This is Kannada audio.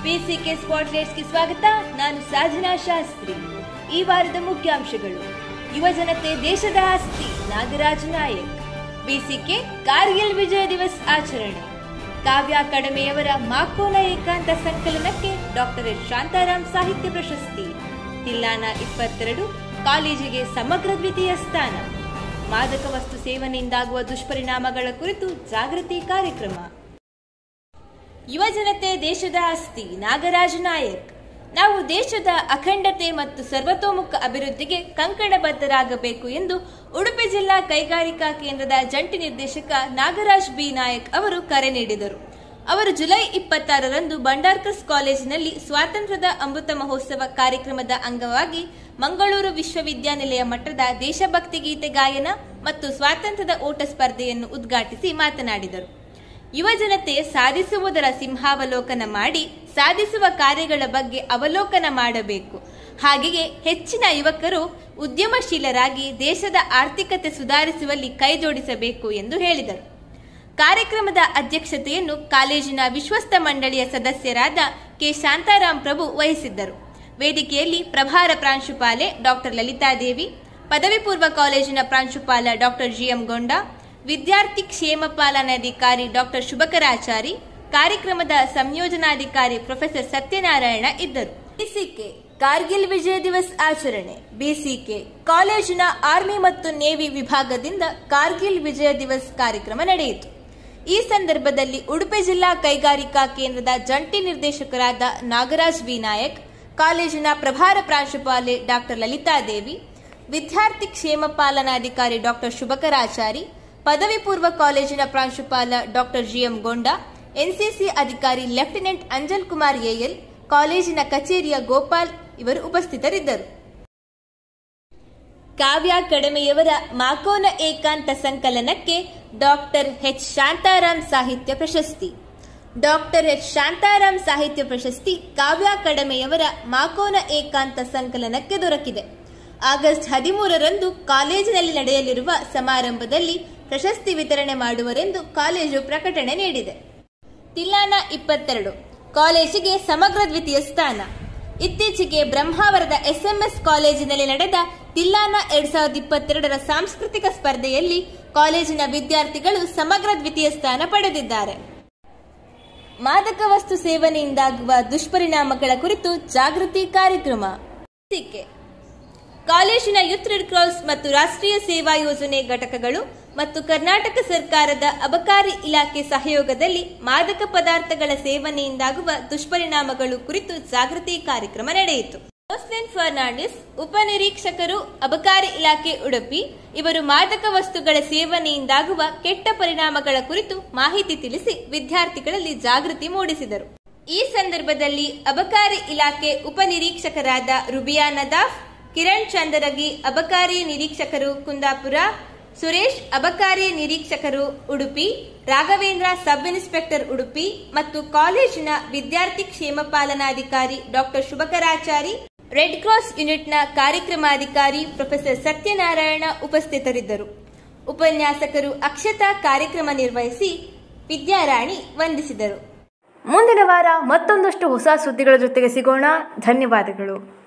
ಪಿಸಿಕೆ ಸ್ಪಾಟ್ಲೈಟ್ಸ್ಗೆ ಸ್ವಾಗತ ನಾನು ಸಾಧನಾ ಶಾಸ್ತ್ರಿ ಈ ವಾರದ ಮುಖ್ಯಾಂಶಗಳು ಯುವ ಜನತೆ ದೇಶದ ಆಸ್ತಿ ನಾಗರಾಜ್ ನಾಯಕ್ ಬಿಸಿಕೆ ಕಾರ್ಗಿಲ್ ವಿಜಯ ದಿವಸ್ ಆಚರಣೆ ಕಾವ್ಯ ಕಡಮೆಯವರ ಮಾಕೋನ ಏಕಾಂತ ಸಂಕಲನಕ್ಕೆ ಡಾಕ್ಟರ್ ಎಸ್ ಶಾಂತಾರಾಮ್ ಸಾಹಿತ್ಯ ಪ್ರಶಸ್ತಿ ತಿಲ್ಲಾನ ಇಪ್ಪತ್ತೆರಡು ಕಾಲೇಜಿಗೆ ಸಮಗ್ರ ದ್ವಿತೀಯ ಸ್ಥಾನ ಮಾದಕ ವಸ್ತು ಸೇವನೆಯಿಂದಾಗುವ ದುಷ್ಪರಿಣಾಮಗಳ ಕುರಿತು ಜಾಗೃತಿ ಕಾರ್ಯಕ್ರಮ ಯುವ ಜನತೆ ದೇಶದ ಆಸ್ತಿ ನಾಗರಾಜ್ ನಾಯಕ್ ನಾವು ದೇಶದ ಅಖಂಡತೆ ಮತ್ತು ಸರ್ವತೋಮುಖ ಅಭಿವೃದ್ಧಿಗೆ ಕಂಕಣಬದ್ಧರಾಗಬೇಕು ಎಂದು ಉಡುಪಿ ಜಿಲ್ಲಾ ಕೈಗಾರಿಕಾ ಕೇಂದ್ರದ ಜಂಟಿ ನಿರ್ದೇಶಕ ನಾಗರಾಜ್ ಬಿ ನಾಯಕ್ ಅವರು ಕರೆ ನೀಡಿದರು ಅವರು ಜುಲೈ ಇಪ್ಪತ್ತಾರರಂದು ಬಂಡಾರ್ಕರ್ಸ್ ಕಾಲೇಜಿನಲ್ಲಿ ಸ್ವಾತಂತ್ರ್ಯದ ಅಮೃತ ಮಹೋತ್ಸವ ಕಾರ್ಯಕ್ರಮದ ಅಂಗವಾಗಿ ಮಂಗಳೂರು ವಿಶ್ವವಿದ್ಯಾನಿಲಯ ಮಟ್ಟದ ದೇಶಭಕ್ತಿ ಗೀತೆ ಗಾಯನ ಮತ್ತು ಸ್ವಾತಂತ್ರ್ಯದ ಓಟ ಸ್ಪರ್ಧೆಯನ್ನು ಉದ್ಘಾಟಿಸಿ ಮಾತನಾಡಿದರು ಯುವ ಜನತೆ ಸಾಧಿಸುವುದರ ಸಿಂಹಾವಲೋಕನ ಮಾಡಿ ಸಾಧಿಸುವ ಕಾರ್ಯಗಳ ಬಗ್ಗೆ ಅವಲೋಕನ ಮಾಡಬೇಕು ಹಾಗೆಯೇ ಹೆಚ್ಚಿನ ಯುವಕರು ಉದ್ಯಮಶೀಲರಾಗಿ ದೇಶದ ಆರ್ಥಿಕತೆ ಸುಧಾರಿಸುವಲ್ಲಿ ಕೈಜೋಡಿಸಬೇಕು ಎಂದು ಹೇಳಿದರು ಕಾರ್ಯಕ್ರಮದ ಅಧ್ಯಕ್ಷತೆಯನ್ನು ಕಾಲೇಜಿನ ವಿಶ್ವಸ್ತ ಮಂಡಳಿಯ ಸದಸ್ಯರಾದ ಕೆ ಶಾಂತಾರಾಮ್ ಪ್ರಭು ವಹಿಸಿದ್ದರು ವೇದಿಕೆಯಲ್ಲಿ ಪ್ರಭಾರ ಪ್ರಾಂಶುಪಾಲೆ ಡಾಕ್ಟರ್ ಲಲಿತಾದೇವಿ ಪದವಿ ಪೂರ್ವ ಕಾಲೇಜಿನ ಪ್ರಾಂಶುಪಾಲ ಡಾಕ್ಟರ್ ಜಿಎಂ ಗೊಂಡ ವಿದ್ಯಾರ್ಥಿ ಕ್ಷೇಮ ಪಾಲನಾಧಿಕಾರಿ ಡಾಕ್ಟರ್ ಶುಭಕರಾಚಾರಿ ಕಾರ್ಯಕ್ರಮದ ಸಂಯೋಜನಾಧಿಕಾರಿ ಪ್ರೊಫೆಸರ್ ಸತ್ಯನಾರಾಯಣ ಇದ್ದರು ಬಿಸಿಕೆ ಕಾರ್ಗಿಲ್ ವಿಜಯ ದಿವಸ್ ಆಚರಣೆ ಬಿಸಿಕೆ ಕಾಲೇಜಿನ ಆರ್ಮಿ ಮತ್ತು ನೇವಿ ವಿಭಾಗದಿಂದ ಕಾರ್ಗಿಲ್ ವಿಜಯ ದಿವಸ್ ಕಾರ್ಯಕ್ರಮ ನಡೆಯಿತು ಈ ಸಂದರ್ಭದಲ್ಲಿ ಉಡುಪಿ ಜಿಲ್ಲಾ ಕೈಗಾರಿಕಾ ಕೇಂದ್ರದ ಜಂಟಿ ನಿರ್ದೇಶಕರಾದ ನಾಗರಾಜ್ ವಿ ನಾಯಕ್ ಕಾಲೇಜಿನ ಪ್ರಭಾರ ಪ್ರಾಂಶುಪಾಲೆ ಡಾಕ್ಟರ್ ಲಲಿತಾದೇವಿ ವಿದ್ಯಾರ್ಥಿ ಕ್ಷೇಮ ಪಾಲನಾಧಿಕಾರಿ ಡಾಕ್ಟರ್ ಶುಭಕರಾಚಾರಿ ಪದವಿ ಪೂರ್ವ ಕಾಲೇಜಿನ ಪ್ರಾಂಶುಪಾಲ ಡಾಕ್ಟರ್ ಜಿಎಂ ಗೊಂಡ ಎನ್ಸಿಸಿ ಅಧಿಕಾರಿ ಲೆಫ್ಟಿನೆಂಟ್ ಅಂಜಲ್ ಕುಮಾರ್ ಎಎಲ್ ಕಾಲೇಜಿನ ಕಚೇರಿಯ ಗೋಪಾಲ್ ಇವರು ಉಪಸ್ಥಿತರಿದ್ದರು ಕಾವ್ಯ ಕಡಮೆಯವರ ಮಾಕೋನ ಏಕಾಂತ ಸಂಕಲನಕ್ಕೆ ಡಾಕ್ಟರ್ ಎಚ್ ಶಾಂತಾರಾಮ್ ಸಾಹಿತ್ಯ ಪ್ರಶಸ್ತಿ ಡಾಕ್ಟರ್ ಎಚ್ ಶಾಂತಾರಾಮ್ ಸಾಹಿತ್ಯ ಪ್ರಶಸ್ತಿ ಕಾವ್ಯ ಕಡಮೆಯವರ ಮಾಕೋನ ಏಕಾಂತ ಸಂಕಲನಕ್ಕೆ ದೊರಕಿದೆ ಆಗಸ್ಟ್ ಹದಿಮೂರರಂದು ಕಾಲೇಜಿನಲ್ಲಿ ನಡೆಯಲಿರುವ ಸಮಾರಂಭದಲ್ಲಿ ಪ್ರಶಸ್ತಿ ವಿತರಣೆ ಮಾಡುವರೆಂದು ಕಾಲೇಜು ಪ್ರಕಟಣೆ ನೀಡಿದೆ ತಿಲ್ಲಾನ ಇಪ್ಪತ್ತೆರಡು ಕಾಲೇಜಿಗೆ ಸಮಗ್ರ ದ್ವಿತೀಯ ಸ್ಥಾನ ಇತ್ತೀಚೆಗೆ ಬ್ರಹ್ಮಾವರದ ಎಸ್ಎಂಎಸ್ ಕಾಲೇಜಿನಲ್ಲಿ ನಡೆದ ತಿಲ್ಲಾನ ಎರಡ್ ಸಾವಿರದ ಇಪ್ಪತ್ತೆರಡರ ಸಾಂಸ್ಕೃತಿಕ ಸ್ಪರ್ಧೆಯಲ್ಲಿ ಕಾಲೇಜಿನ ವಿದ್ಯಾರ್ಥಿಗಳು ಸಮಗ್ರ ದ್ವಿತೀಯ ಸ್ಥಾನ ಪಡೆದಿದ್ದಾರೆ ಮಾದಕ ವಸ್ತು ಸೇವನೆಯಿಂದಾಗುವ ದುಷ್ಪರಿಣಾಮಗಳ ಕುರಿತು ಜಾಗೃತಿ ಕಾರ್ಯಕ್ರಮ ಕಾಲೇಜಿನ ಯೂತ್ ರೆಡ್ ಕ್ರಾಸ್ ಮತ್ತು ರಾಷ್ಟ್ರೀಯ ಸೇವಾ ಯೋಜನೆ ಘಟಕಗಳು ಮತ್ತು ಕರ್ನಾಟಕ ಸರ್ಕಾರದ ಅಬಕಾರಿ ಇಲಾಖೆ ಸಹಯೋಗದಲ್ಲಿ ಮಾದಕ ಪದಾರ್ಥಗಳ ಸೇವನೆಯಿಂದಾಗುವ ದುಷ್ಪರಿಣಾಮಗಳು ಕುರಿತು ಜಾಗೃತಿ ಕಾರ್ಯಕ್ರಮ ನಡೆಯಿತು ಜೋಸ್ಲಿನ್ ಫರ್ನಾಂಡಿಸ್ ಉಪನಿರೀಕ್ಷಕರು ಅಬಕಾರಿ ಇಲಾಖೆ ಉಡುಪಿ ಇವರು ಮಾದಕ ವಸ್ತುಗಳ ಸೇವನೆಯಿಂದಾಗುವ ಕೆಟ್ಟ ಪರಿಣಾಮಗಳ ಕುರಿತು ಮಾಹಿತಿ ತಿಳಿಸಿ ವಿದ್ಯಾರ್ಥಿಗಳಲ್ಲಿ ಜಾಗೃತಿ ಮೂಡಿಸಿದರು ಈ ಸಂದರ್ಭದಲ್ಲಿ ಅಬಕಾರಿ ಇಲಾಖೆ ಉಪನಿರೀಕ್ಷಕರಾದ ರುಬಿಯಾ ನದಾಫ್ ಕಿರಣ್ ಚಂದರಗಿ ಅಬಕಾರಿ ನಿರೀಕ್ಷಕರು ಕುಂದಾಪುರ ಸುರೇಶ್ ಅಬಕಾರಿ ನಿರೀಕ್ಷಕರು ಉಡುಪಿ ರಾಘವೇಂದ್ರ ಸಬ್ ಇನ್ಸ್ಪೆಕ್ಟರ್ ಉಡುಪಿ ಮತ್ತು ಕಾಲೇಜಿನ ವಿದ್ಯಾರ್ಥಿ ಕ್ಷೇಮ ಪಾಲನಾಧಿಕಾರಿ ಡಾಕ್ಟರ್ ಶುಭಕರಾಚಾರಿ ರೆಡ್ ಕ್ರಾಸ್ ಯೂನಿಟ್ನ ಕಾರ್ಯಕ್ರಮಾಧಿಕಾರಿ ಪ್ರೊಫೆಸರ್ ಸತ್ಯನಾರಾಯಣ ಉಪಸ್ಥಿತರಿದ್ದರು ಉಪನ್ಯಾಸಕರು ಅಕ್ಷತಾ ಕಾರ್ಯಕ್ರಮ ನಿರ್ವಹಿಸಿ ವಿದ್ಯಾರಾಣಿ ವಂದಿಸಿದರು ಮುಂದಿನ ವಾರ ಮತ್ತೊಂದಷ್ಟು ಹೊಸ ಸುದ್ದಿಗಳ ಜೊತೆಗೆ ಸಿಗೋಣ ಧನ್ಯವಾದಗಳು